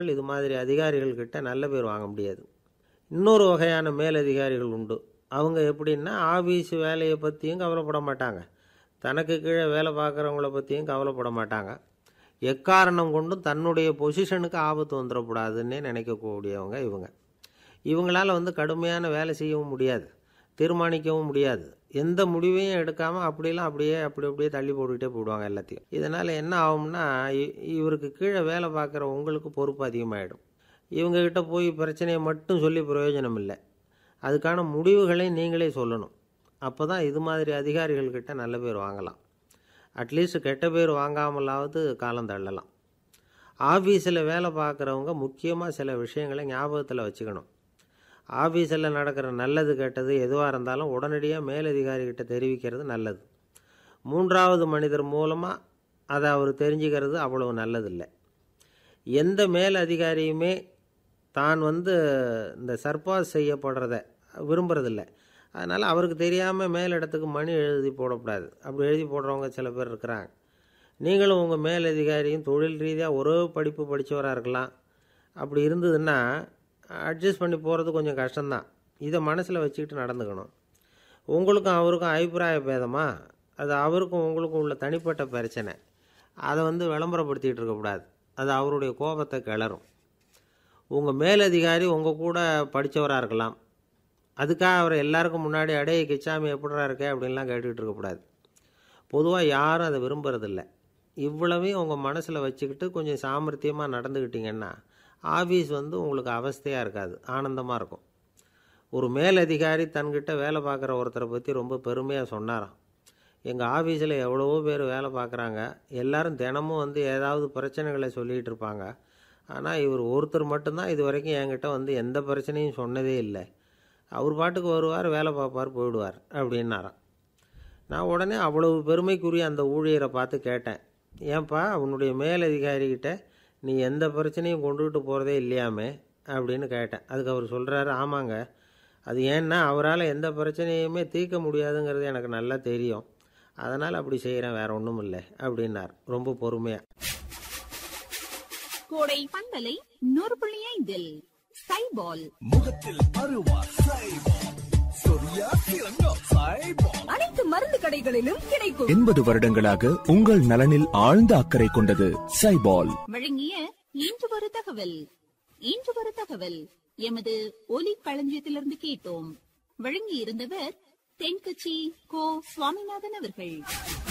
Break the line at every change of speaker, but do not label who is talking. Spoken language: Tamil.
இது மாதிரி அதிகாரிகள் கிட்ட நல்ல பேர் வாங்க முடியாது இன்னொரு வகையான மேலதிகாரிகள் உண்டு அவங்க எப்படின்னா ஆஃபீஸ் வேலையை பற்றியும் கவலைப்பட மாட்டாங்க தனக்கு கீழே வேலை பார்க்குறவங்கள பற்றியும் கவலைப்பட மாட்டாங்க எக்காரணம் கொண்டும் தன்னுடைய பொசிஷனுக்கு ஆபத்து வந்துடக்கூடாதுன்னே நினைக்கக்கூடியவங்க இவங்க இவங்களால் வந்து கடுமையான வேலை செய்யவும் முடியாது தீர்மானிக்கவும் முடியாது எந்த முடிவையும் எடுக்காமல் அப்படிலாம் அப்படியே அப்படி அப்படியே தள்ளி போட்டுக்கிட்டே போயிடுவாங்க எல்லாத்தையும் இதனால் என்ன ஆகும்னா இ- இவருக்கு கீழே வேலை பார்க்குற உங்களுக்கு பொறுப்பு அதிகமாகிடும் இவங்ககிட்ட போய் பிரச்சனையை மட்டும் சொல்லி பிரயோஜனம் இல்லை அதுக்கான முடிவுகளை நீங்களே சொல்லணும் அப்போ தான் இது மாதிரி அதிகாரிகள்கிட்ட நல்ல பேர் வாங்கலாம் அட்லீஸ்ட் கெட்ட பேர் வாங்காமலாவது காலம் தள்ளலாம் ஆஃபீஸில் வேலை பார்க்குறவங்க முக்கியமாக சில விஷயங்களை ஞாபகத்தில் வச்சுக்கணும் ஆஃபீஸில் நடக்கிற நல்லது கெட்டது எதுவாக இருந்தாலும் உடனடியாக மேலதிகாரிகிட்ட தெரிவிக்கிறது நல்லது மூன்றாவது மனிதர் மூலமாக அதை அவர் தெரிஞ்சுக்கிறது அவ்வளவு நல்லதில்லை எந்த மேல் அதிகாரியுமே தான் வந்து இந்த சர்பாஸ் செய்யப்படுறத விரும்புறதில்ல அதனால் அவருக்கு தெரியாமல் மேலிடத்துக்கு மணி எழுதி போடக்கூடாது அப்படி எழுதி போடுறவங்க சில பேர் இருக்கிறாங்க நீங்களும் உங்கள் மேலதிகாரியும் தொழில் ரீதியாக ஒரே படிப்பு படித்தவராக இருக்கலாம் அப்படி இருந்ததுன்னா அட்ஜஸ்ட் பண்ணி போகிறது கொஞ்சம் கஷ்டம்தான் இதை மனசில் வச்சுக்கிட்டு நடந்துக்கணும் உங்களுக்கும் அவருக்கும் அபிப்பிராய பேதமா அது அவருக்கும் உங்களுக்கும் உள்ள தனிப்பட்ட பிரச்சனை அதை வந்து விளம்பரப்படுத்திகிட்டு இருக்கக்கூடாது அது அவருடைய கோபத்தை கிளறும் உங்கள் மேலதிகாரி உங்கள் கூட படித்தவராக இருக்கலாம் அதுக்காக அவர் எல்லாருக்கும் முன்னாடி அடைய கிச்சாமி எப்படிடா இருக்கே அப்படின்லாம் கேட்டுக்கிட்டு இருக்கக்கூடாது பொதுவாக யாரும் அதை விரும்புறதில்ல இவ்வளவையும் உங்கள் மனசில் வச்சுக்கிட்டு கொஞ்சம் சாமர்த்தியமாக நடந்துக்கிட்டிங்கன்னா ஆஃபீஸ் வந்து உங்களுக்கு அவஸ்தையாக இருக்காது ஆனந்தமாக இருக்கும் ஒரு மேலதிகாரி தன்கிட்ட வேலை பார்க்குற ஒருத்தரை பற்றி ரொம்ப பெருமையாக சொன்னாராம் எங்கள் ஆஃபீஸில் எவ்வளவோ பேர் வேலை பார்க்குறாங்க எல்லாரும் தினமும் வந்து ஏதாவது பிரச்சனைகளை சொல்லிகிட்டு இருப்பாங்க ஆனால் இவர் ஒருத்தர் மட்டும்தான் இது வரைக்கும் என்கிட்ட வந்து எந்த பிரச்சனையும் சொன்னதே இல்லை அவர் பாட்டுக்கு வருவார் வேலை பார்ப்பார் போயிடுவார் அப்படின்னாராம் நான் உடனே அவ்வளவு பெருமைக்குரிய அந்த ஊழியரை பார்த்து கேட்டேன் ஏன்பா உன்னுடைய மேலதிகாரிகிட்ட நீ எந்த பிரச்சனையும் கொண்டுகிட்டு போகிறதே இல்லையாமே அப்படின்னு கேட்டேன் அதுக்கு அவர் சொல்கிறாரு ஆமாங்க அது ஏன்னா அவரால் எந்த பிரச்சனையுமே தீர்க்க முடியாதுங்கிறது எனக்கு நல்லா தெரியும் அதனால் அப்படி செய்கிறேன் வேற ஒன்றும் இல்லை அப்படின்னார் ரொம்ப பொறுமையாக
கோடை பந்தலை நூறு புள்ளி ஐந்தில் சைபால்
முகத்தில் பருவா சைபால் சொரியா சிறங்கோ சைபால்
அனைத்து மருந்து கடைகளிலும் கிடைக்கும்
எண்பது வருடங்களாக உங்கள் நலனில் ஆழ்ந்த அக்கறை கொண்டது சைபால்
வழங்கிய இன்று ஒரு தகவல் இன்று ஒரு தகவல் எமது ஒலி களஞ்சியத்திலிருந்து கேட்டோம் வழங்கி இருந்தவர் தென்கட்சி கோ சுவாமிநாதன் அவர்கள்